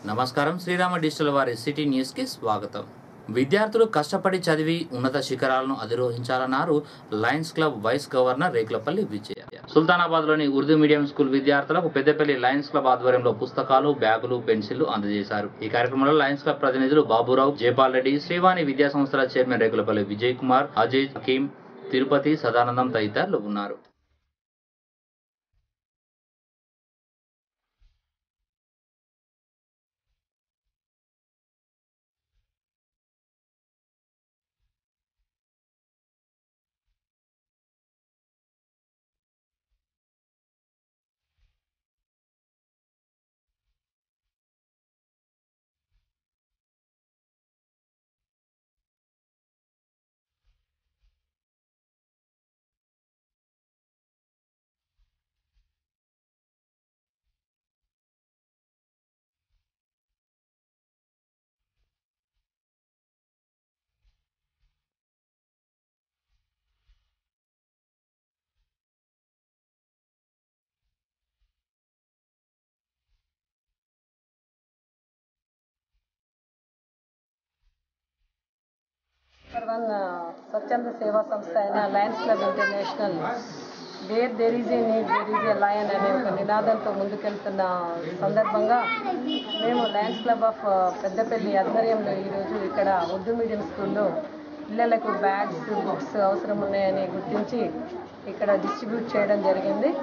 నమస్కారం శ్రీరామ డిజిటల్ వారి city news కి స్వాగతం విద్యార్థులు కష్టపడి చదివి ఉన్నత శిఖరాలను అధిరోహించాలన్నారు Lions Club vice governor Rekulapalli Vijaya Sultanabad లోని ఉర్దూ మీడియం స్కూల్ విద్యార్థులకు పెద్దపల్లి లయన్స్ క్లబ్ ఆధ్వర్యంలో పుస్తకాలు బ్యాగులు పెన్సిళ్లు అందజేశారు ఈ కార్యక్రమంలో లయన్స్ క్లబ్ ప్రతినిధులు బాబురావు జయపాల్ రెడ్డి శ్రీవాణి విద్యా సంస్థల చైర్మన్ రేకులపల్లి విజయ్ కుమార్ అజయ్ హకీం తిరుపతి సదానందం తదితరులు ఉన్నారు నెంబర్ వన్ స్వచ్ఛంద సేవా సంస్థ అయిన Lions Club International where there is a need there is a lion అనే ఒక నినాదంతో ముందుకెళ్తున్న సందర్భంగా మేము లయన్స్ క్లబ్ ఆఫ్ పెద్దపల్లి ఆధ్వర్యంలో ఈరోజు ఇక్కడ ఉర్దూ మీడియం స్కూల్లో పిల్లలకు బ్యాగ్స్ బుక్స్ అవసరం ఉన్నాయని గుర్తించి ఇక్కడ డిస్ట్రిబ్యూట్ చేయడం జరిగింది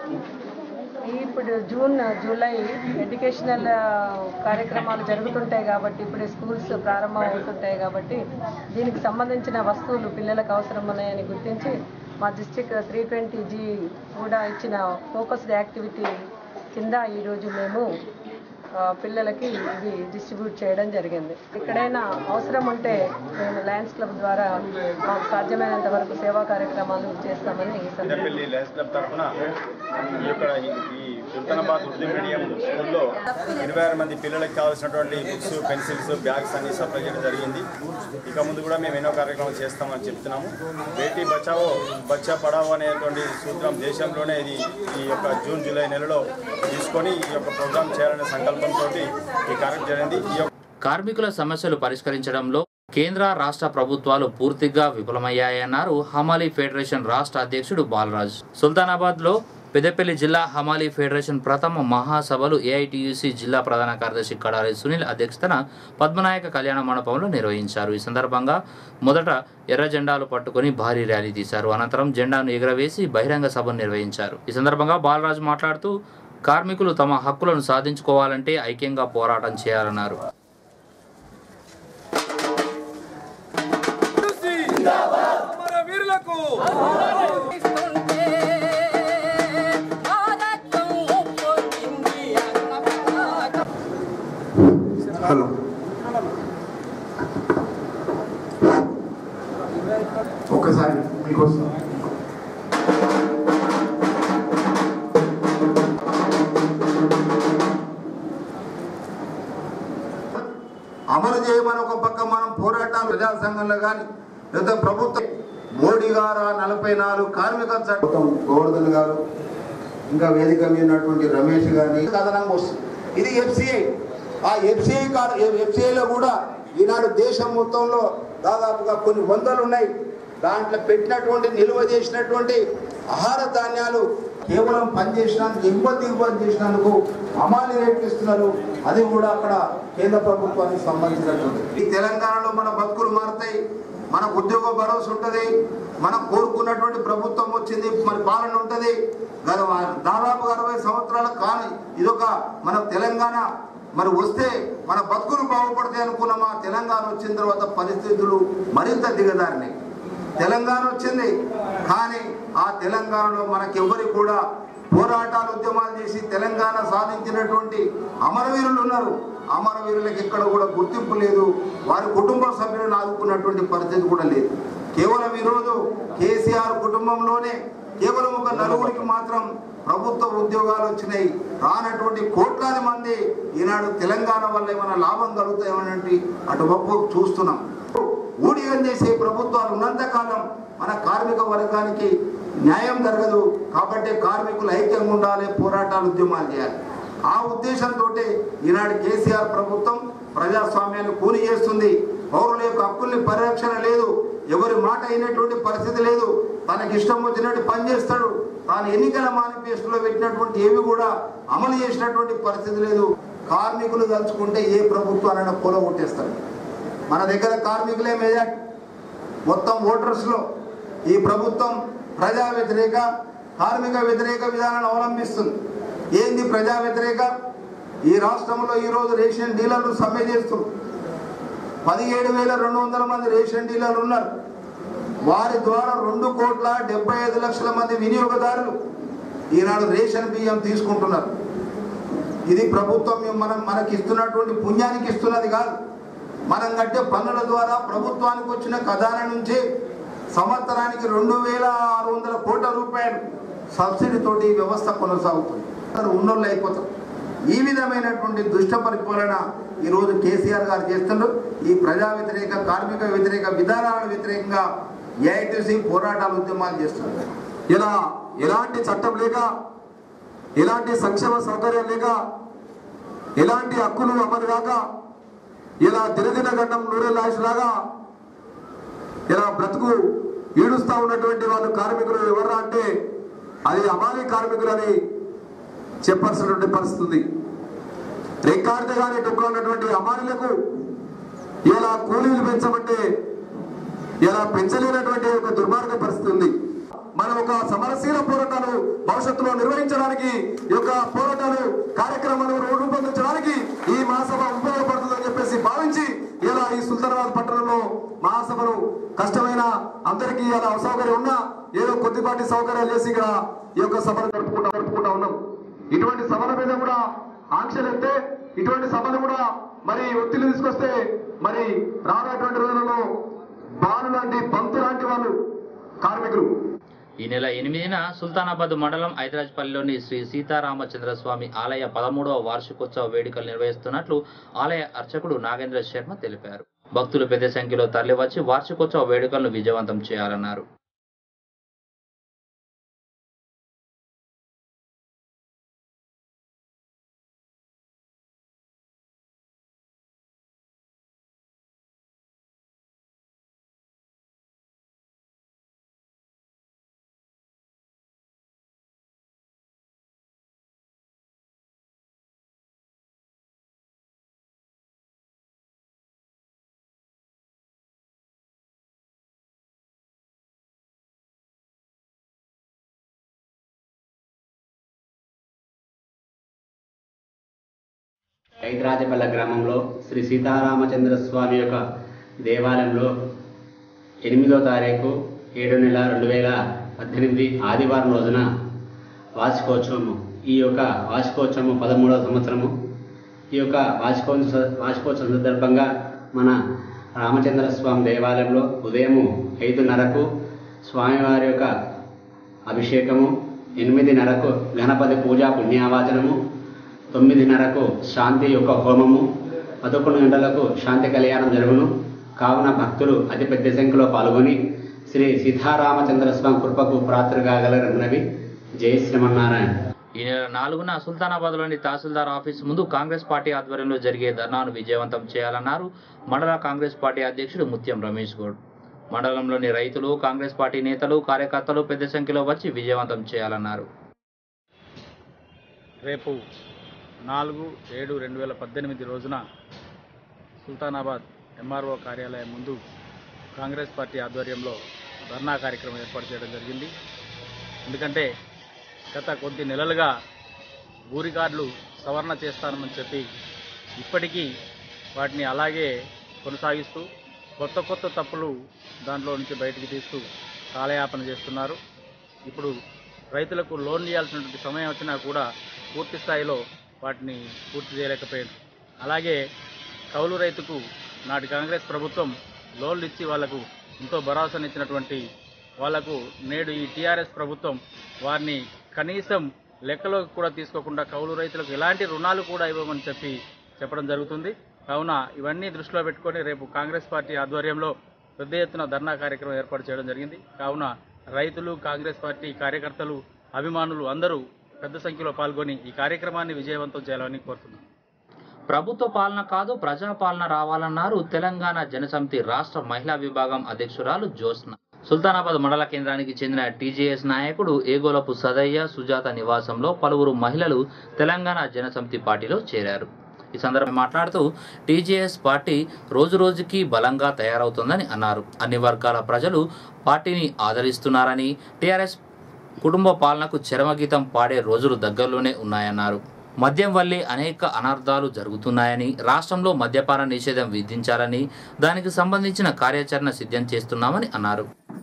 ఇప్పుడు జూన్ జూలై ఎడ్యుకేషనల్ కార్యక్రమాలు జరుగుతుంటాయి కాబట్టి ఇప్పుడు స్కూల్స్ ప్రారంభం అవుతుంటాయి కాబట్టి దీనికి సంబంధించిన వస్తువులు పిల్లలకు అవసరం ఉన్నాయని గుర్తించి మా డిస్టిక్ త్రీ ట్వంటీ జీ కూడా ఇచ్చిన ఫోకస్డ్ యాక్టివిటీ కింద ఈరోజు మేము ఆ, పిల్లలకి ఇవి డిస్ట్రిబ్యూట్ చేయడం జరిగింది ఎక్కడైనా అవసరం ఉంటే మేము లయన్స్ క్లబ్ ద్వారా మాకు సాధ్యమైనంత వరకు సేవా కార్యక్రమాలు చేస్తామని ఈ సందర్భంగా పెద్దపల్లి లయన్స్ క్లబ్ తరఫున ఈ యొక్క ఈ- ఈ సుల్తానాబాద్ ఉర్దూ మీడియం స్కూల్లో ఇరవై ఆరు మంది పిల్లలకు కావాల్సినటువంటి బుక్స్ పెన్సిల్స్ బ్యాగ్స్ అన్ని సప్లై చేయడం జరిగింది ఇక ముందు కూడా మేము ఎన్నో కార్యక్రమాలు చేస్తామని చెప్తున్నాము బేటీ బచావో బచ్చా పడావో అనేటువంటి సూత్రం దేశంలోనే ఇది ఈ యొక్క జూన్ జూలై నెలలో తీసుకొని ఈ యొక్క ప్రోగ్రామ్ చేయాలనే సంకల్పంతో ఈ కార్యక్రమం జరిగింది ఈ యొక్క కార్మికుల సమస్యలు పరిష్కరించడంలో కేంద్ర రాష్ట్ర ప్రభుత్వాలు పూర్తిగా విఫలమయ్యాయన్నారు హమాలీ ఫెడరేషన్ రాష్ట్ర అధ్యక్షుడు బాలరాజ్ సుల్తానాబాద్ లో పెద్దపల్లి జిల్లా హమాలీ ఫెడరేషన్ ప్రథమ మహాసభలు ఏఐటియుసి జిల్లా ప్రధాన కార్యదర్శి కడారి సునీల్ అధ్యక్షతన పద్మనాయక కళ్యాణ మండపంలో నిర్వహించారు ఈ సందర్భంగా మొదట ఎర్ర జెండాలు పట్టుకొని భారీ ర్యాలీ తీశారు అనంతరం జెండాను ఎగురవేసి బహిరంగ సభను నిర్వహించారు ఈ సందర్భంగా బాలరాజు మాట్లాడుతూ కార్మికులు తమ హక్కులను సాధించుకోవాలంటే ఐక్యంగా పోరాటం చేయాలన్నారు మన వీరులకు హలో ఒక్కసారి మీకోసం అమలు చేయమని ఒక పక్క మనం పోరాటాలు ప్రజా సంఘంలో కానీ లేదా ప్రభుత్వం మోడీ గారు ఆ నలభై నాలుగు కార్మిక చట్టం గోవర్ధన్ గారు ఇంకా వేదిక మీద ఉన్నటువంటి రమేష్ గారిని కథనంగా వస్తుంది ఇది ఎఫ్సిఐ ఆ ఎఫ్సిఐ కార్ ఎఫ్సిఐలో కూడా ఈనాడు దేశం మొత్తంలో దాదాపుగా కొన్ని వందలు ఉన్నాయి దాంట్లో పెట్టినటువంటి నిల్వ చేసినటువంటి ఆహార ధాన్యాలు కేవలం పనిచేసినందుకు ఎగుమతి దిగుమతి చేసినందుకు అమాలి రేట్లు ఇస్తున్నారు అది కూడా అక్కడ కేంద్ర ప్రభుత్వానికి సంబంధించినటువంటి ఈ తెలంగాణలో మన బతుకులు మారుతాయి మనకు ఉద్యోగ భరోసా ఉంటుంది మనం కోరుకున్నటువంటి ప్రభుత్వం వచ్చింది మన పాలన ఉంటుంది గత దాదాపు అరవై సంవత్సరాల కానీ ఇదొక మన తెలంగాణ మరి వస్తే మన బతుకులు బాగుపడతాయి అనుకున్నాం ఆ తెలంగాణ వచ్చిన తర్వాత పరిస్థితులు మరింత దిగదారినాయి తెలంగాణ వచ్చింది కానీ ఆ తెలంగాణలో మనకెవ్వరి కూడా పోరాటాలు ఉద్యమాలు చేసి తెలంగాణ సాధించినటువంటి అమరవీరులు ఉన్నారు అమరవీరులకు ఎక్కడ కూడా గుర్తింపు లేదు వారి కుటుంబ సభ్యులను ఆదుకున్నటువంటి పరిస్థితి కూడా లేదు కేవలం ఈరోజు కేసీఆర్ కుటుంబంలోనే కేవలం ఒక నలుగురికి మాత్రం ప్రభుత్వ ఉద్యోగాలు వచ్చినాయి రానటువంటి కోట్లాది మంది ఈనాడు తెలంగాణ వల్ల ఏమైనా లాభం కలుగుతాయనేటువంటి అటువైపు చూస్తున్నాం ఊడిగం చేసే ప్రభుత్వాలు ఉన్నంతకాలం మన కార్మిక వర్గానికి న్యాయం జరగదు కాబట్టి కార్మికులు ఐక్యంగా ఉండాలి పోరాటాలు ఉద్యమాలు చేయాలి ఆ ఉద్దేశంతో ఈనాడు కేసీఆర్ ప్రభుత్వం ప్రజాస్వామ్యాన్ని కూని చేస్తుంది పౌరుల యొక్క హక్కుల్ని పరిరక్షణ లేదు ఎవరి మాట అయినటువంటి పరిస్థితి లేదు తనకి ఇష్టం వచ్చినట్టు పనిచేస్తాడు తాను ఎన్నికల మేనిఫెస్టోలో పెట్టినటువంటి ఏవి కూడా అమలు చేసినటువంటి పరిస్థితి లేదు కార్మికులు తలుచుకుంటే ఏ ప్రభుత్వానైనా కూలగొట్టేస్తారు మన దగ్గర కార్మికులే మెజార్టీ మొత్తం ఓటర్స్లో ఈ ప్రభుత్వం ప్రజా వ్యతిరేక కార్మిక వ్యతిరేక విధానాన్ని అవలంబిస్తుంది ఏంది ప్రజా వ్యతిరేక ఈ రాష్ట్రంలో ఈరోజు రేషన్ డీలర్లు సమ్మె చేస్తున్నారు పదిహేడు వేల రెండు వందల మంది రేషన్ డీలర్లు ఉన్నారు వారి ద్వారా రెండు కోట్ల డెబ్బై ఐదు లక్షల మంది వినియోగదారులు ఈనాడు రేషన్ బియ్యం తీసుకుంటున్నారు ఇది ప్రభుత్వం మనం మనకి ఇస్తున్నటువంటి పుణ్యానికి ఇస్తున్నది కాదు మనం కట్టే పన్నుల ద్వారా ప్రభుత్వానికి వచ్చిన ఖజానా నుంచి సంవత్సరానికి రెండు వేల ఆరు వందల కోట్ల రూపాయలు సబ్సిడీతోటి ఈ వ్యవస్థ కొనసాగుతుంది అందరూ ఉన్నోళ్ళు అయిపోతారు ఈ విధమైనటువంటి దుష్ట పరిపాలన ఈరోజు కేసీఆర్ గారు చేస్తున్నారు ఈ ప్రజా వ్యతిరేక కార్మిక వ్యతిరేక విధానాల వ్యతిరేకంగా ఏఐటీసీ పోరాటాలు ఉద్యమాలు చేస్తున్నారు ఇలా ఎలాంటి చట్టం లేక ఎలాంటి సంక్షేమ సౌకర్యం లేక ఎలాంటి హక్కులు అమలు కాక ఇలా దినదిన గండం నూరేళ్ళ ఆయుషులాగా ఇలా బ్రతుకు ఈడుస్తా ఉన్నటువంటి వాళ్ళు కార్మికులు ఎవరా అంటే అది అమాలి కార్మికులని చెప్పాల్సినటువంటి పరిస్థితి ఉంది రెక్కాడితే కానీ డబ్బులు ఉన్నటువంటి అమాలీలకు ఇలా కూలీలు పెంచమంటే ఇలా పెంచలేనటువంటి ఒక దుర్మార్గ పరిస్థితి ఉంది మనం ఒక సమరశీల పోరాటాలు భవిష్యత్తులో నిర్వహించడానికి ఈ యొక్క పోరాటాలు కార్యక్రమాలు రూపొందించడానికి ఈ మహాసభ ఉపయోగపడుతుందని చెప్పేసి భావించి ఇలా ఈ సుల్తానాబాద్ పట్టణంలో మహాసభను కష్టమైన అందరికీ ఇలా అసౌకర్యం ఉన్నా ఏదో కొద్దిపాటి సౌకర్యాలు చేసి ఇక్కడ ఈ యొక్క సభను జరుపుకుంటా జరుపుకుంటా ఉన్నాం ఇటువంటి సభల మీద కూడా ఆంక్షలు ఎత్తే ఇటువంటి సభలు కూడా మరి ఒత్తిడి తీసుకొస్తే మరి రానటువంటి రోజులలో బాలు లాంటి బంతు లాంటి వాళ్ళు కార్మికులు ఈ నెల ఎనిమిదిన సుల్తానాబాద్ మండలం ఐదరాజ్పల్లిలోని శ్రీ సీతారామచంద్ర స్వామి ఆలయ పదమూడవ వార్షికోత్సవ వేడుకలు నిర్వహిస్తున్నట్లు ఆలయ అర్చకుడు నాగేంద్ర శర్మ తెలిపారు భక్తులు పెద్ద సంఖ్యలో తరలివచ్చి వార్షికోత్సవ వేడుకలను విజయవంతం చేయాలన్నారు ఐద్రాజపల్ల గ్రామంలో శ్రీ సీతారామచంద్ర స్వామి యొక్క దేవాలయంలో ఎనిమిదో తారీఖు ఏడు నెల రెండు వేల పద్దెనిమిది ఆదివారం రోజున వార్షికోత్సవము ఈ యొక్క వార్షికోత్సవము పదమూడవ సంవత్సరము ఈ యొక్క వార్షికోత్సవ వార్షికోత్సవం సందర్భంగా మన రామచంద్ర స్వామి దేవాలయంలో ఉదయము ఐదున్నరకు స్వామివారి యొక్క అభిషేకము ఎనిమిదిన్నరకు గణపతి పూజా పుణ్యావాచనము తొమ్మిదిన్నరకు శాంతి యొక్క హోమము పదకొండు గంటలకు శాంతి కళ్యాణం జరుగును కావున భక్తులు అతి పెద్ద సంఖ్యలో పాల్గొని శ్రీ సీతారామచంద్ర స్వామి కృపకు ప్రార్థన కాగలరన్నవి జై శ్రీమన్నారాయణ ఈ నెల నాలుగున సుల్తానాబాద్లోని తహసీల్దార్ ఆఫీస్ ముందు కాంగ్రెస్ పార్టీ ఆధ్వర్యంలో జరిగే ధర్నాను విజయవంతం చేయాలన్నారు మండల కాంగ్రెస్ పార్టీ అధ్యక్షుడు ముత్యం రమేష్ గౌడ్ మండలంలోని రైతులు కాంగ్రెస్ పార్టీ నేతలు కార్యకర్తలు పెద్ద సంఖ్యలో వచ్చి విజయవంతం చేయాలన్నారు రేపు నాలుగు ఏడు రెండు వేల పద్దెనిమిది రోజున సుల్తానాబాద్ ఎంఆర్ఓ కార్యాలయం ముందు కాంగ్రెస్ పార్టీ ఆధ్వర్యంలో ధర్నా కార్యక్రమం ఏర్పాటు చేయడం జరిగింది ఎందుకంటే గత కొద్ది నెలలుగా భూ రికార్డులు సవరణ చేస్తానని చెప్పి ఇప్పటికీ వాటిని అలాగే కొనసాగిస్తూ కొత్త కొత్త తప్పులు దాంట్లో నుంచి బయటికి తీస్తూ కాలయాపన చేస్తున్నారు ఇప్పుడు రైతులకు లోన్ ఇవ్వాల్సినటువంటి సమయం వచ్చినా కూడా పూర్తి స్థాయిలో వాటిని పూర్తి చేయలేకపోయింది అలాగే కౌలు రైతుకు నాటి కాంగ్రెస్ ప్రభుత్వం లోన్లు ఇచ్చి వాళ్లకు ఎంతో భరోసానిచ్చినటువంటి వాళ్లకు నేడు ఈ టీఆర్ఎస్ ప్రభుత్వం వారిని కనీసం లెక్కలోకి కూడా తీసుకోకుండా కౌలు రైతులకు ఎలాంటి రుణాలు కూడా ఇవ్వమని చెప్పి చెప్పడం జరుగుతుంది కావున ఇవన్నీ దృష్టిలో పెట్టుకొని రేపు కాంగ్రెస్ పార్టీ ఆధ్వర్యంలో పెద్ద ఎత్తున ధర్నా కార్యక్రమం ఏర్పాటు చేయడం జరిగింది కావున రైతులు కాంగ్రెస్ పార్టీ కార్యకర్తలు అభిమానులు అందరూ పెద్ద సంఖ్యలో పాల్గొని ఈ కార్యక్రమాన్ని విజయవంతం చేయాలని కోరుతున్నాను ప్రభుత్వ పాలన కాదు ప్రజా పాలన రావాలన్నారు తెలంగాణ జనసమితి రాష్ట్ర మహిళా విభాగం అధ్యక్షురాలు జ్యోత్స్న సుల్తానాబాద్ మండల కేంద్రానికి చెందిన టీజేఎస్ నాయకుడు ఏగోలపు సదయ్య సుజాత నివాసంలో పలువురు మహిళలు తెలంగాణ జనసమితి పార్టీలో చేరారు ఈ సందర్భంగా మాట్లాడుతూ టీజేఎస్ పార్టీ రోజు రోజుకి బలంగా తయారవుతుందని అన్నారు అన్ని వర్గాల ప్రజలు పార్టీని ఆదరిస్తున్నారని టీఆర్ఎస్ కుటుంబ పాలనకు చరమగీతం పాడే రోజులు దగ్గరలోనే ఉన్నాయన్నారు మద్యం వల్లే అనేక అనర్థాలు జరుగుతున్నాయని రాష్ట్రంలో మద్యపాన నిషేధం విధించాలని దానికి సంబంధించిన కార్యాచరణ సిద్ధం చేస్తున్నామని అన్నారు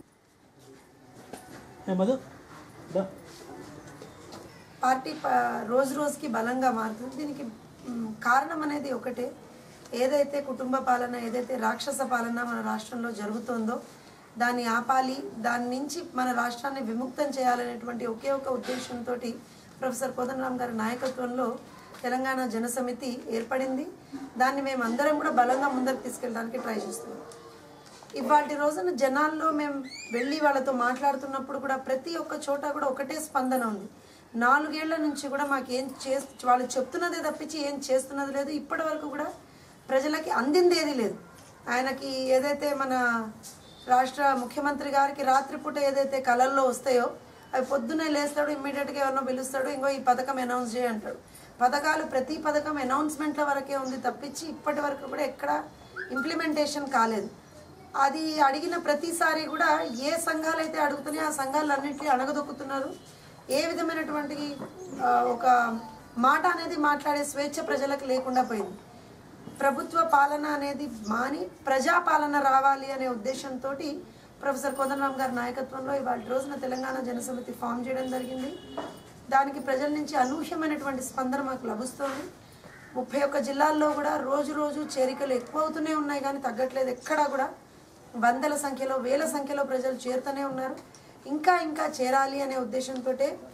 పార్టీ ప- రోజు రోజుకి బలంగా మారుతుంది దీనికి మ్, కారణం అనేది ఒకటే ఏదైతే కుటుంబ పాలన ఏదైతే రాక్షస పాలన మన రాష్ట్రంలో జరుగుతుందో దాన్ని ఆపాలి దాని నుంచి మన రాష్ట్రాన్ని విముక్తం చేయాలనేటువంటి ఒకే ఒక ఉద్దేశంతో ప్రొఫెసర్ కోదండరామ్ గారి నాయకత్వంలో తెలంగాణ జనసమితి ఏర్పడింది దాన్ని మేము అందరం కూడా బలంగా ముందరకు తీసుకెళ్ళడానికి ట్రై చేస్తున్నాం ఇవాటి రోజున జనాల్లో మేము వెళ్ళి వాళ్ళతో మాట్లాడుతున్నప్పుడు కూడా ప్రతి ఒక్క చోట కూడా ఒకటే స్పందన ఉంది నాలుగేళ్ల నుంచి కూడా మాకు ఏం చే వాళ్ళు చెప్తున్నదే తప్పించి ఏం చేస్తున్నది లేదు ఇప్పటి వరకు కూడా ప్రజలకి అందింది ఏది లేదు ఆయనకి ఏదైతే మన రాష్ట్ర ముఖ్యమంత్రి గారికి రాత్రిపూట ఏదైతే కళల్లో వస్తాయో అవి పొద్దున్నే లేస్తాడు ఇమ్మీడియట్గా ఎవరినో పిలుస్తాడు ఇంకో ఈ పథకం అనౌన్స్ చేయి అంటాడు పథకాలు ప్రతి పథకం అనౌన్స్మెంట్ల వరకే ఉంది తప్పించి ఇప్పటి వరకు కూడా ఎక్కడ ఇంప్లిమెంటేషన్ కాలేదు అది అడిగిన ప్రతిసారి కూడా ఏ సంఘాలు అయితే అడుగుతున్నాయో ఆ సంఘాలన్నింటినీ అణగదొక్కుతున్నారు ఏ విధమైనటువంటి ఆ, ఒక మాట అనేది మాట్లాడే స్వేచ్ఛ ప్రజలకు లేకుండా పోయింది ప్రభుత్వ పాలన అనేది మాని ప్రజాపాలన రావాలి అనే ఉద్దేశంతో ప్రొఫెసర్ కోదండరామ్ గారి నాయకత్వంలో ఇవాళ రోజున తెలంగాణ జనసమితి ఫామ్ చేయడం జరిగింది దానికి ప్రజల నుంచి అనూహ్యమైనటువంటి స్పందన మాకు లభిస్తోంది ముప్పై ఒక్క జిల్లాల్లో కూడా రోజు రోజు చేరికలు ఎక్కువ అవుతూనే ఉన్నాయి కానీ తగ్గట్లేదు ఎక్కడా కూడా వందల సంఖ్యలో వేల సంఖ్యలో ప్రజలు చేరుతూనే ఉన్నారు ఇంకా ఇంకా చేరాలి అనే ఉద్దేశంతో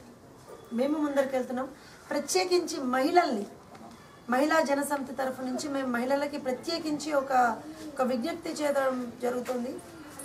మేము ముందరికి వెళ్తున్నాం ప్రత్యేకించి మహిళల్ని మహిళా జనసమితి తరఫు నుంచి మేము మహిళలకి ప్రత్యేకించి ఒక ఒక విజ్ఞప్తి చేయడం జరుగుతుంది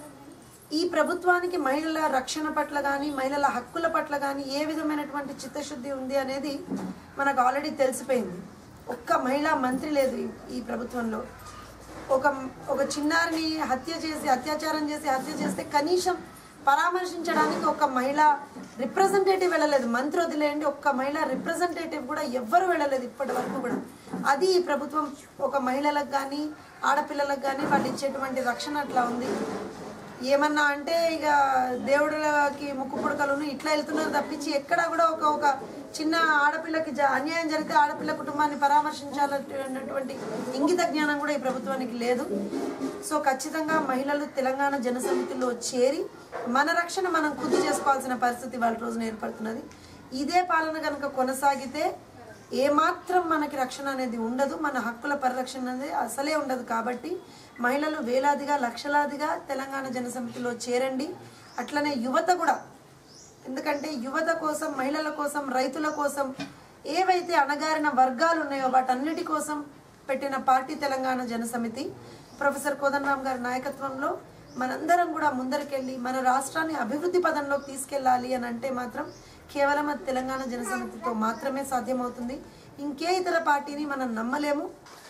ఈ ప్రభుత్వానికి మహిళల రక్షణ పట్ల కానీ మహిళల హక్కుల పట్ల కానీ ఏ విధమైనటువంటి చిత్తశుద్ధి ఉంది అనేది మనకు ఆల్రెడీ తెలిసిపోయింది ఒక్క మహిళా మంత్రి లేదు ఈ- ఈ ప్రభుత్వంలో ఒక ఒక చిన్నారిని హత్య చేసి అత్యాచారం చేసి హత్య చేస్తే కనీసం పరామర్శించడానికి ఒక మహిళ రిప్రజెంటేటివ్ వెళ్ళలేదు మంత్రి వదిలేయండి ఒక్క మహిళ రిప్రజెంటేటివ్ కూడా ఎవ్వరు వెళ్ళలేదు ఇప్పటి వరకు కూడా అది ఈ ప్రభుత్వం ఒక మహిళలకు కానీ ఆడపిల్లలకు కానీ వాళ్ళు ఇచ్చేటువంటి రక్షణ అట్లా ఉంది ఏమన్నా అంటే ఇక దేవుడికి ముక్కు పుడకలను ఇట్లా వెళ్తున్నారు తప్పించి ఎక్కడా కూడా ఒక ఒక చిన్న ఆడపిల్లకి జ- అన్యాయం జరిగితే ఆడపిల్ల కుటుంబాన్ని పరామర్శించాలన్నటువంటి ఇంగిత జ్ఞానం కూడా ఈ ప్రభుత్వానికి లేదు సో ఖచ్చితంగా మహిళలు తెలంగాణ జనసమితిలో చేరి మన రక్షణ మనం కుది చేసుకోవాల్సిన పరిస్థితి వాళ్ళ రోజున ఏర్పడుతున్నది ఇదే పాలన కనుక కొనసాగితే ఏమాత్రం మనకి రక్షణ అనేది ఉండదు మన హక్కుల పరిరక్షణ అనేది అసలే ఉండదు కాబట్టి మహిళలు వేలాదిగా లక్షలాదిగా తెలంగాణ జనసమితిలో చేరండి అట్లనే యువత కూడా ఎందుకంటే యువత కోసం మహిళల కోసం రైతుల కోసం ఏవైతే అణగారిన వర్గాలు ఉన్నాయో వాటన్నిటి కోసం పెట్టిన పార్టీ తెలంగాణ జనసమితి ప్రొఫెసర్ కోదండరామ్ గారి నాయకత్వంలో మనందరం కూడా ముందరికెళ్ళి మన రాష్ట్రాన్ని అభివృద్ధి పదంలోకి తీసుకెళ్ళాలి అని అంటే మాత్రం కేవలం అది తెలంగాణ జనసమితితో మాత్రమే సాధ్యమవుతుంది ఇంకే ఇతర పార్టీని మనం నమ్మలేము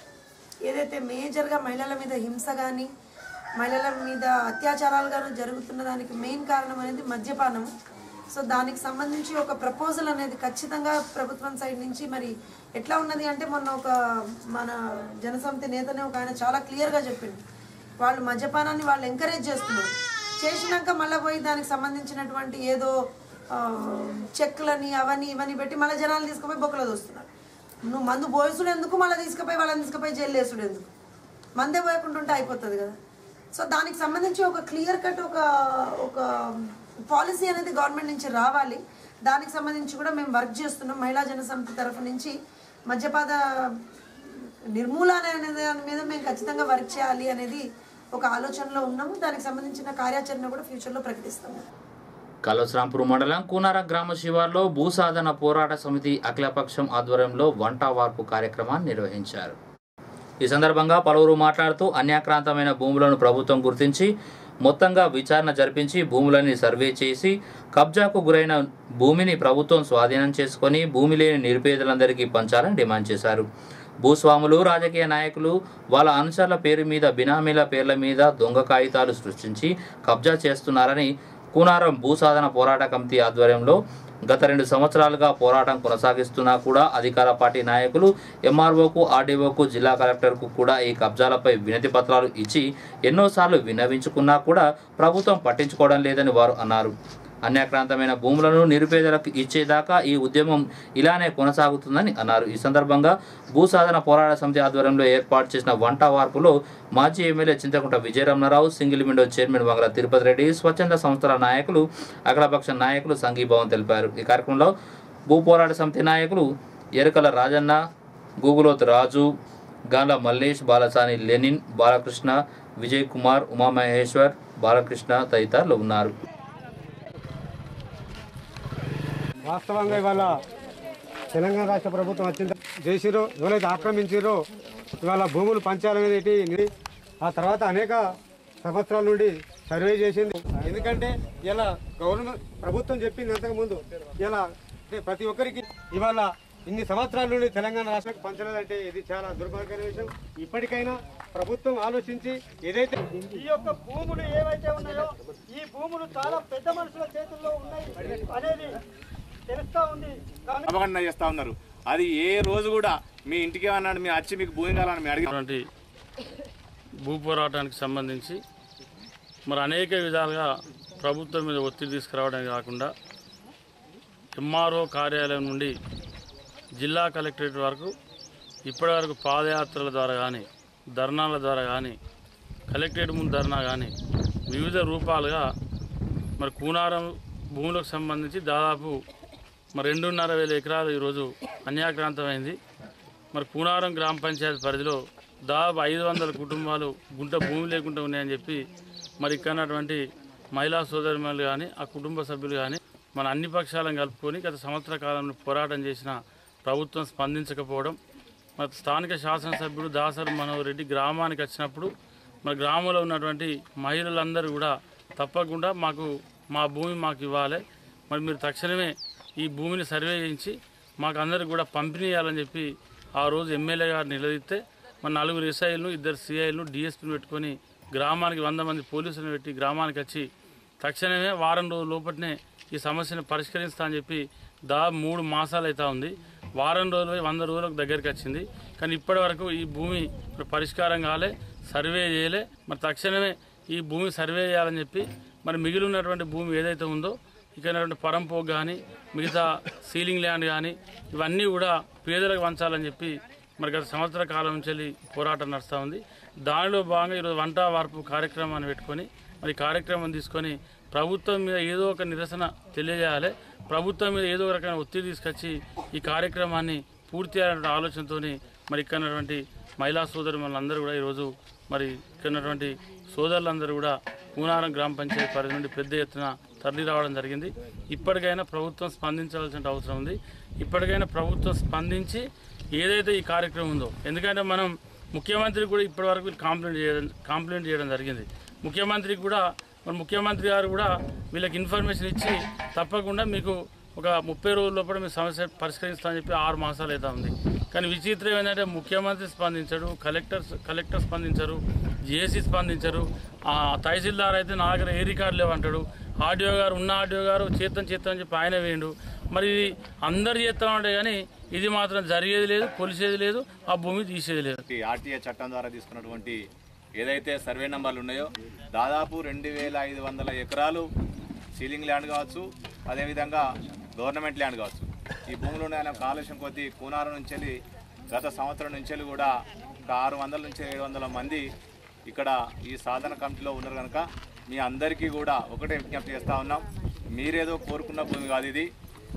ఏదైతే మేజర్గా మహిళల మీద హింస కానీ మహిళల మీద అత్యాచారాలు కానీ జరుగుతున్న దానికి మెయిన్ కారణం అనేది మద్యపానం సో దానికి సంబంధించి ఒక ప్రపోజల్ అనేది ఖచ్చితంగా ప్రభుత్వం సైడ్ నుంచి మరి ఎట్లా ఉన్నది అంటే మొన్న ఒక మన జనసమితి నేతనే ఒక ఆయన చాలా క్లియర్గా చెప్పిండు వాళ్ళు మద్యపానాన్ని వాళ్ళు ఎంకరేజ్ చేస్తున్నారు చేసినాక మళ్ళీ పోయి దానికి సంబంధించినటువంటి ఏదో ఆ, చెక్కులని అవన్నీ ఇవన్నీ పెట్టి మళ్ళీ జనాలు తీసుకుపోయి బొక్కలో దోస్తున్నారు నువ్వు మందు పోసుడు ఎందుకు మళ్ళీ తీసుకుపోయి వాళ్ళని తీసుకుపోయి జైలు వేసుడు ఎందుకు మందే పోయకుంటుంటే అయిపోతుంది కదా సో దానికి సంబంధించి ఒక క్లియర్ కట్ ఒక ఒక పాలసీ అనేది గవర్నమెంట్ నుంచి రావాలి దానికి సంబంధించి కూడా మేము వర్క్ చేస్తున్నాం మహిళా జనసమితి తరఫు నుంచి మద్యపాత నిర్మూలన అనే దాని మీద మేము ఖచ్చితంగా వర్క్ చేయాలి అనేది ఒక ఆలోచనలో ఉన్నాము దానికి సంబంధించిన కార్యాచరణ కూడా ఫ్యూచర్లో ప్రకటిస్తాము కలవశ్రాంపూర్ మండలం కూనార గ్రామ శివార్లో భూసాధన పోరాట సమితి అఖిలపక్షం ఆధ్వర్యంలో వంట వార్పు కార్యక్రమాన్ని నిర్వహించారు ఈ సందర్భంగా పలువురు మాట్లాడుతూ అన్యాక్రాంతమైన భూములను ప్రభుత్వం గుర్తించి మొత్తంగా విచారణ జరిపించి భూములని సర్వే చేసి కబ్జాకు గురైన భూమిని ప్రభుత్వం స్వాధీనం చేసుకొని భూమి లేని నిరుపేదలందరికీ పంచాలని డిమాండ్ చేశారు భూస్వాములు రాజకీయ నాయకులు వాళ్ళ అనుచరుల పేరు మీద బినామీల పేర్ల మీద దొంగ కాగితాలు సృష్టించి కబ్జా చేస్తున్నారని కూనారం భూసాధన పోరాట కమిటీ ఆధ్వర్యంలో గత రెండు సంవత్సరాలుగా పోరాటం కొనసాగిస్తున్నా కూడా అధికార పార్టీ నాయకులు ఎంఆర్ఓకు ఆర్డీఓకు జిల్లా కలెక్టర్కు కూడా ఈ కబ్జాలపై వినతి పత్రాలు ఇచ్చి ఎన్నోసార్లు విన్నవించుకున్నా కూడా ప్రభుత్వం పట్టించుకోవడం లేదని వారు అన్నారు అన్యాక్రాంతమైన భూములను నిరుపేదలకు ఇచ్చేదాకా ఈ ఉద్యమం ఇలానే కొనసాగుతుందని అన్నారు ఈ సందర్భంగా భూసాధన పోరాట సమితి ఆధ్వర్యంలో ఏర్పాటు చేసిన వంట వార్పులో మాజీ MLA Chinthakunta Vijayaramanarao single window chairman Vangala Tirupati Reddy స్వచ్ఛంద సంస్థల నాయకులు అఖిలపక్ష నాయకులు సంఘీభావం తెలిపారు ఈ కార్యక్రమంలో భూ పోరాట సమితి నాయకులు ఎరుకల రాజన్న గూగులోత్ రాజు గాల మల్లేష్ బాలసాని లెనిన్ బాలకృష్ణ విజయ్ కుమార్ ఉమామహేశ్వర్ బాలకృష్ణ తదితరులు ఉన్నారు వాస్తవంగా ఇవాళ తెలంగాణ రాష్ట్ర ప్రభుత్వం వచ్చింది చేసిరో ఎవరైతే ఆక్రమించిరో ఇవాళ భూములు పంచాలనేది ఆ తర్వాత అనేక సంవత్సరాల నుండి సర్వే చేసింది ఎందుకంటే ఇలా గవర్నమెంట్ ప్రభుత్వం చెప్పింది అంతకుముందు ఇలా అంటే ప్రతి ఒక్కరికి ఇవాళ ఇన్ని సంవత్సరాల నుండి తెలంగాణ రాష్ట్రానికి పంచలేదంటే ఇది చాలా దుర్భాగ్యమైన విషయం ఇప్పటికైనా ప్రభుత్వం ఆలోచించి ఏదైతే ఈ యొక్క భూములు ఏవైతే ఉన్నాయో ఈ భూములు చాలా పెద్ద మనుషుల చేతుల్లో ఉన్నాయి అనేది తెలుస్తా ఉంది కానీ అవగాహన చేస్తా ఉన్నారు అది ఏ రోజు కూడా మీ ఇంటికి అన్నాడు మీ వచ్చి మీకు భూమి కావాలని మీ అడిగి అటువంటి భూ పోరాటానికి సంబంధించి మరి అనేక విధాలుగా ప్రభుత్వం మీద ఒత్తిడి తీసుకురావడమే కాకుండా ఎంఆర్ఓ కార్యాలయం నుండి జిల్లా కలెక్టరేట్ వరకు ఇప్పటివరకు పాదయాత్రల ద్వారా కానీ ధర్నాల ద్వారా కానీ కలెక్టరేట్ ముందు ధర్నా కానీ వివిధ రూపాలుగా మరి కూనారం భూములకు సంబంధించి దాదాపు మరి రెండున్నర వేల ఎకరాలు ఈరోజు అన్యాక్రాంతమైంది మరి కూనారం గ్రామ పంచాయతీ పరిధిలో దాదాపు ఐదు వందల కుటుంబాలు గుంట భూమి లేకుండా ఉన్నాయని చెప్పి మరి ఇక్కడ ఉన్నటువంటి మహిళా సోదరిమణులు కానీ ఆ కుటుంబ సభ్యులు కానీ మన అన్ని పక్షాలను కలుపుకొని గత సంవత్సర కాలంలో పోరాటం చేసిన ప్రభుత్వం స్పందించకపోవడం మరి స్థానిక శాసనసభ్యుడు దాసరి మనోహర్ రెడ్డి గ్రామానికి వచ్చినప్పుడు మన గ్రామంలో ఉన్నటువంటి మహిళలందరూ కూడా తప్పకుండా మాకు మా భూమి మాకు ఇవ్వాలి మరి మీరు తక్షణమే ఈ భూమిని సర్వే చేయించి మాకు అందరికి కూడా పంపిణీ చేయాలని చెప్పి ఆ రోజు ఎమ్మెల్యే గారు నిలదీస్తే మన నలుగురు ఎస్ఐలను ఇద్దరు సిఐలను డిఎస్పీని పెట్టుకొని గ్రామానికి వంద మంది పోలీసులను పెట్టి గ్రామానికి వచ్చి తక్షణమే వారం రోజుల లోపలనే ఈ సమస్యను పరిష్కరిస్తా అని చెప్పి దాదాపు మూడు మాసాలు అవుతా ఉంది వారం రోజులు వంద రోజులకు దగ్గరికి వచ్చింది కానీ ఇప్పటి వరకు ఈ భూమి మరి పరిష్కారం కాలే సర్వే చేయలే మరి తక్షణమే ఈ భూమి సర్వే చేయాలని చెప్పి మరి మిగిలి ఉన్నటువంటి భూమి ఏదైతే ఉందో ఇక్కడ ఉన్నటువంటి పరంపోక్ కానీ మిగతా సీలింగ్ ల్యాండ్ కానీ ఇవన్నీ కూడా పేదలకు పంచాలని చెప్పి మరి గత సంవత్సర కాలం నుంచి వెళ్ళి పోరాటం నడుస్తూ ఉంది దానిలో భాగంగా ఈరోజు వంట వార్పు కార్యక్రమాన్ని పెట్టుకొని మరి ఈ కార్యక్రమం తీసుకొని ప్రభుత్వం మీద ఏదో ఒక నిరసన తెలియజేయాలి ప్రభుత్వం మీద ఏదో ఒక రకమైన ఒత్తిడి తీసుకొచ్చి ఈ కార్యక్రమాన్ని పూర్తి చేయాలనే ఆలోచనతో మరి ఇక్కడ ఉన్నటువంటి మహిళా సోదరు అందరూ కూడా ఈరోజు మరి ఇక్కడ ఉన్నటువంటి సోదరులందరూ కూడా కూనారం గ్రామ పంచాయతీ పరిధి నుండి పెద్ద ఎత్తున తరలి రావడం జరిగింది ఇప్పటికైనా ప్రభుత్వం స్పందించవలసిన అవసరం ఉంది ఇప్పటికైనా ప్రభుత్వం స్పందించి ఏదైతే ఈ కార్యక్రమం ఉందో ఎందుకంటే మనం ముఖ్యమంత్రికి కూడా ఇప్పటివరకు కాంప్లైంట్ చేయడం కాంప్లైంట్ చేయడం జరిగింది ముఖ్యమంత్రికి కూడా మరి ముఖ్యమంత్రి గారు కూడా వీళ్ళకి ఇన్ఫర్మేషన్ ఇచ్చి తప్పకుండా మీకు ఒక ముప్పై రోజుల లోపల మీ సమస్య పరిష్కరిస్తామని చెప్పి ఆరు మాసాలు అవుతా ఉంది కానీ విచిత్రం ఏంటంటే ముఖ్యమంత్రి స్పందించడు కలెక్టర్ కలెక్టర్ స్పందించరు జేసీ స్పందించరు ఆ తహసీల్దార్ అయితే నా దగ్గర ఏ రికార్డు లేవంటాడు ఆడియో గారు ఉన్న ఆడియో గారు చేతం చేతం అని చెప్పి ఆయన వేయండు మరి ఇది అందరు చేస్తామంటే కానీ ఇది మాత్రం జరిగేది లేదు కొలిసేది లేదు ఆ భూమి తీసేది లేదు ఆర్టీఏ చట్టం ద్వారా తీసుకున్నటువంటి ఏదైతే సర్వే నంబర్లు ఉన్నాయో దాదాపు రెండు వేల ఐదు వందల ఎకరాలు సీలింగ్ ల్యాండ్ కావచ్చు అదేవిధంగా గవర్నమెంట్ ల్యాండ్ కావచ్చు ఈ భూములు ఆయన కాలుష్యం కొద్దీ కూనారం నుంచి వెళ్ళి గత సంవత్సరం నుంచి వెళ్ళి కూడా ఒక ఆరు వందల నుంచి ఏడు వందల మంది ఇక్కడ ఈ సాధన కమిటీలో ఉన్నారు కనుక మీ అందరికీ కూడా ఒకటే విజ్ఞప్తి చేస్తూ ఉన్నాం మీరేదో కోరుకున్న భూమి కాదు ఇది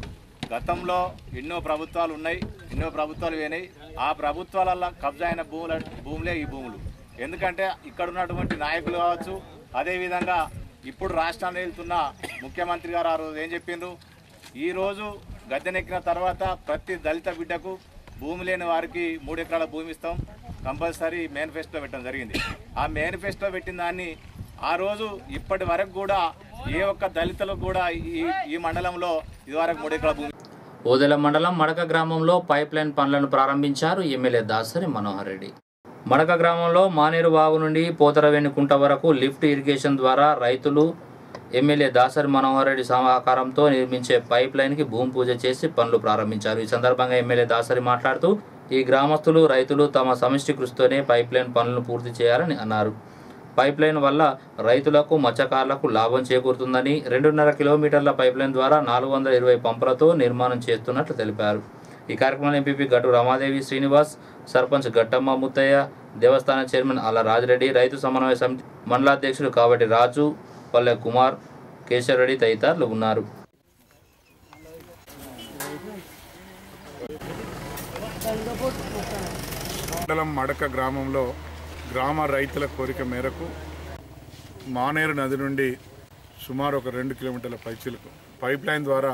గతంలో ఎన్నో ప్రభుత్వాలు ఉన్నాయి ఎన్నో ప్రభుత్వాలు పోయినాయి ఆ ప్రభుత్వాలల్లో కబ్జా అయిన భూముల భూములే ఈ భూములు ఎందుకంటే ఇక్కడ ఉన్నటువంటి నాయకులు కావచ్చు అదేవిధంగా ఇప్పుడు రాష్ట్రాన్ని వెళ్తున్న ముఖ్యమంత్రి గారు ఆ రోజు ఏం చెప్పిండ్రు ఈరోజు గద్దెనెక్కిన తర్వాత ప్రతి దళిత బిడ్డకు భూమి లేని వారికి మూడు ఎకరాల భూమి ఇస్తాం కంపల్సరీ మేనిఫెస్టో పెట్టడం జరిగింది ఆ మేనిఫెస్టో పెట్టిన దాన్ని ఆ రోజు ఇప్పటి వరకు కూడా ఏ ఒక్క దళితులకు కూడా ఈ ఈ మండలంలో ఇదివరకు మూడు ఎకరాల భూమి ఓదెల మండలం మడక గ్రామంలో పైప్ లైన్ పనులను ప్రారంభించారు ఎమ్మెల్యే దాసరి మనోహర్ రెడ్డి మడక గ్రామంలో మానేరు వాగు నుండి పోతరవేణి కుంట వరకు లిఫ్ట్ ఇరిగేషన్ ద్వారా రైతులు ఎమ్మెల్యే దాసరి మనోహర్ రెడ్డి సహకారంతో నిర్మించే పైప్ లైన్కి భూమి పూజ చేసి పనులు ప్రారంభించారు ఈ సందర్భంగా ఎమ్మెల్యే దాసరి మాట్లాడుతూ ఈ గ్రామస్తులు రైతులు తమ సమిష్టి కృషితోనే పైప్ లైన్ పనులను పూర్తి చేయాలని అన్నారు పైప్ లైన్ వల్ల రైతులకు మత్స్యకారులకు లాభం చేకూరుతుందని రెండున్నర కిలోమీటర్ల పైప్ లైన్ ద్వారా నాలుగు వందల ఇరవై పంపులతో నిర్మాణం చేస్తున్నట్లు తెలిపారు ఈ కార్యక్రమంలో ఎంపీపీ గట్టు రమాదేవి శ్రీనివాస్ సర్పంచ్ గట్టమ్మ ముత్తయ్య దేవస్థాన చైర్మన్ అల్ల రాజిరెడ్డి రైతు సమన్వయ సమితి మండలాధ్యక్షుడు కావటి రాజు పల్లె కుమార్ కేశవరెడ్డి తదితరులు ఉన్నారు మండలం మడక గ్రామంలో గ్రామ రైతుల కోరిక మేరకు మానేరు నది నుండి సుమారు ఒక రెండు కిలోమీటర్ల పైచీలకు పైప్ లైన్ ద్వారా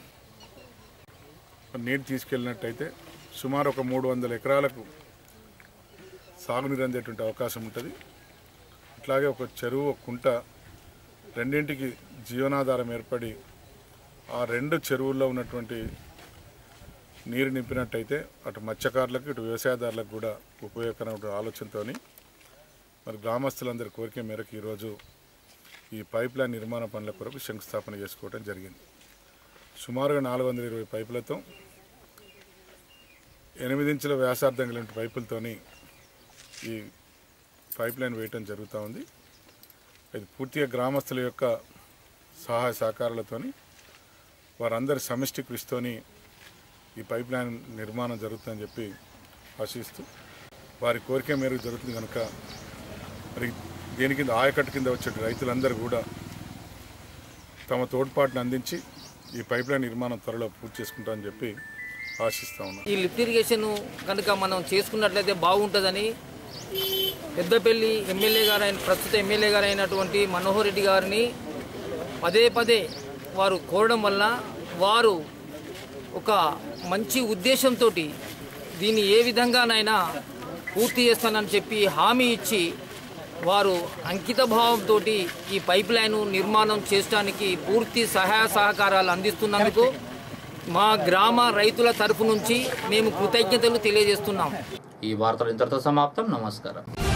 నీరు తీసుకెళ్ళినట్టయితే సుమారు ఒక మూడు వందల ఎకరాలకు సాగునీరు అందేటువంటి అవకాశం ఉంటుంది అట్లాగే ఒక చెరువు ఒక కుంట రెండింటికి జీవనాధారం ఏర్పడి ఆ రెండు చెరువుల్లో ఉన్నటువంటి నీరు నింపినట్టయితే అటు మత్స్యకారులకు ఇటు వ్యవసాయదారులకు కూడా ఉపయోగకరమైన ఆలోచనతో మరి గ్రామస్తులందరి కోరిక మేరకు ఈరోజు ఈ పైప్ లైన్ నిర్మాణ పనుల కొరకు శంకుస్థాపన చేసుకోవడం జరిగింది సుమారుగా నాలుగు వందల ఇరవై పైపులతో ఎనిమిదించుల వ్యాసార్థం కలిగిన పైపులతోని ఈ పైప్ లైన్ వేయటం జరుగుతూ ఉంది ఇది పూర్తిగా గ్రామస్తుల యొక్క సహాయ సహకారాలతోని వారందరి సమిష్టి కృషితోని ఈ పైప్ లైన్ నిర్మాణం జరుగుతుందని చెప్పి ఆశిస్తూ వారి కోరిక మేరకు జరుగుతుంది కనుక మరి దీని కింద ఆయకట్టు కింద వచ్చే రైతులందరూ కూడా తమ తోడ్పాటును అందించి ఈ పైప్ లైన్ నిర్మాణం త్వరలో పూర్తి చేసుకుంటామని చెప్పి ఆశిస్తా ఉన్నాం ఈ లిఫ్ట్ ఇరిగేషన్ కనుక మనం చేసుకున్నట్లయితే బాగుంటుందని పెద్దపల్లి ఎమ్మెల్యే గారు అయిన ప్రస్తుత ఎమ్మెల్యే గారు అయినటువంటి మనోహర్ రెడ్డి గారిని పదే పదే వారు కోరడం వల్ల వారు ఒక మంచి ఉద్దేశంతో దీన్ని ఏ విధంగానైనా పూర్తి చేస్తానని చెప్పి హామీ ఇచ్చి వారు అంకిత భావంతో ఈ పైప్ లైన్ నిర్మాణం చేయడానికి పూర్తి సహాయ సహకారాలు అందిస్తున్నందుకు మా గ్రామ రైతుల తరపు నుంచి మేము కృతజ్ఞతలు తెలియజేస్తున్నాం ఈ వార్తలు ఇంతటితో సమాప్తం నమస్కారం